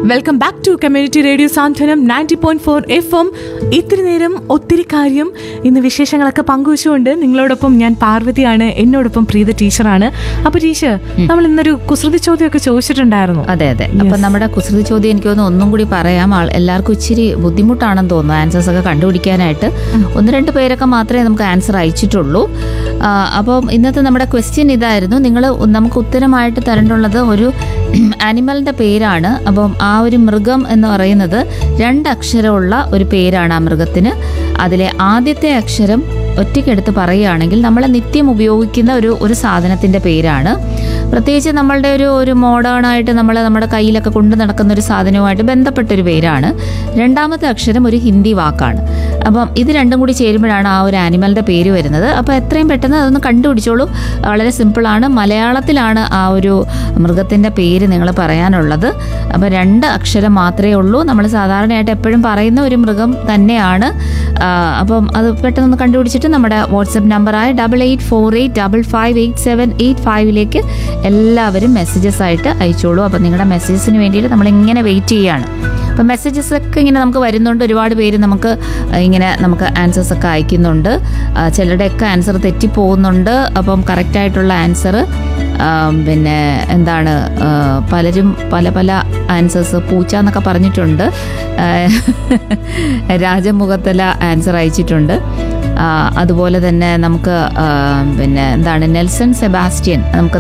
welcome back to community radio Santhwanam ninety point four F M ഇത്തിരി നേരം ഒത്തിരി കാര്യം ഇന്ന് വിശേഷങ്ങളൊക്കെ പങ്കുവച്ചുകൊണ്ട് നിങ്ങളോടൊപ്പം ഞാൻ പാർവതിയാണ് എന്നോടൊപ്പം പ്രീത ടീച്ചറാണ് അപ്പൊ ടീച്ചർ നമ്മൾ ഇന്നൊരു കുസൃതി ചോദ്യമൊക്കെ ചോദിച്ചിട്ടുണ്ടായിരുന്നു അതെ അതെ അപ്പൊ നമ്മുടെ കുസൃതി ചോദ്യം എനിക്ക് തോന്നുന്നു ഒന്നും കൂടി പറയാം ആൾ എല്ലാവർക്കും ഇച്ചിരി ബുദ്ധിമുട്ടാണെന്ന് തോന്നുന്നു ആൻസേഴ്സ് ഒക്കെ കണ്ടുപിടിക്കാനായിട്ട് ഒന്ന് രണ്ട് പേരൊക്കെ മാത്രമേ നമുക്ക് ആൻസർ അയച്ചിട്ടുള്ളൂ ആ, അപ്പം ഇന്നത്തെ നമ്മുടെ ക്വസ്റ്റ്യൻ ഇതായിരുന്നു നിങ്ങൾ നമുക്ക് ഉത്തരമായിട്ട് തരേണ്ടുള്ളത് ഒരു ആനിമലിന്റെ പേരാണ് അപ്പം ആ ഒരു മൃഗം എന്ന് പറയുന്നത് രണ്ട് അക്ഷരമുള്ള ഒരു പേരാണ് ആ മൃഗത്തിന് അതിലെ ആദ്യത്തെ അക്ഷരം ഒറ്റയ്ക്കെടുത്ത് പറയുകയാണെങ്കിൽ നമ്മൾ നിത്യം ഉപയോഗിക്കുന്ന ഒരു ഒരു സാധനത്തിൻ്റെ പേരാണ് പ്രത്യേകിച്ച് നമ്മളുടെ ഒരു ഒരു മോഡേൺ ആയിട്ട് നമ്മൾ നമ്മുടെ കയ്യിലൊക്കെ കൊണ്ടു നടക്കുന്ന ഒരു സാധനവുമായിട്ട് ബന്ധപ്പെട്ടൊരു പേരാണ് രണ്ടാമത്തെ അക്ഷരം ഒരു ഹിന്ദി വാക്കാണ് അപ്പം ഇത് രണ്ടും കൂടി ചേരുമ്പോഴാണ് ആ ഒരു ആനിമലിൻ്റെ പേര് വരുന്നത് അപ്പോൾ എത്രയും പെട്ടെന്ന് അതൊന്ന് കണ്ടുപിടിച്ചോളൂ വളരെ സിമ്പിളാണ് മലയാളത്തിലാണ് ആ ഒരു മൃഗത്തിൻ്റെ പേര് നിങ്ങൾ പറയാനുള്ളത് അപ്പോൾ രണ്ട് അക്ഷരം മാത്രമേ ഉള്ളൂ നമ്മൾ സാധാരണയായിട്ട് എപ്പോഴും പറയുന്ന ഒരു മൃഗം തന്നെയാണ് ആ, അപ്പം അത് പെട്ടെന്ന് കണ്ടുപിടിച്ചിട്ട് നമ്മുടെ വാട്സപ്പ് നമ്പറായ double eight four eight double five eight seven eight ഫൈവിലേക്ക് എല്ലാവരും മെസ്സേജസ് ആയിട്ട് അയച്ചോളൂ അപ്പം നിങ്ങളുടെ മെസ്സേജസിന് വേണ്ടിയിട്ട് നമ്മൾ ഇങ്ങനെ വെയിറ്റ് ചെയ്യാണ് അപ്പം മെസ്സേജസ് ഒക്കെ ഇങ്ങനെ നമുക്ക് വരുന്നുണ്ട് ഒരുപാട് പേര് നമുക്ക് ഇങ്ങനെ നമുക്ക് ആൻസേഴ്സ് ഒക്കെ അയക്കുന്നുണ്ട് ആ, ചിലരുടെയൊക്കെ ആൻസർ തെറ്റിപ്പോകുന്നുണ്ട് അപ്പം കറക്റ്റായിട്ടുള്ള ആൻസർ പിന്നെ എന്താണ് ആ, പലരും പല പല ആൻസേഴ്സ് പൂച്ച എന്നൊക്കെ പറഞ്ഞിട്ടുണ്ട് ആ, രാജമുഖത്തല ആൻസർ അയച്ചിട്ടുണ്ട് ആ, അതുപോലെ തന്നെ നമുക്ക് ആ, പിന്നെ എന്താണ് നെൽസൺ സെബാസ്റ്റ്യൻ നമുക്ക്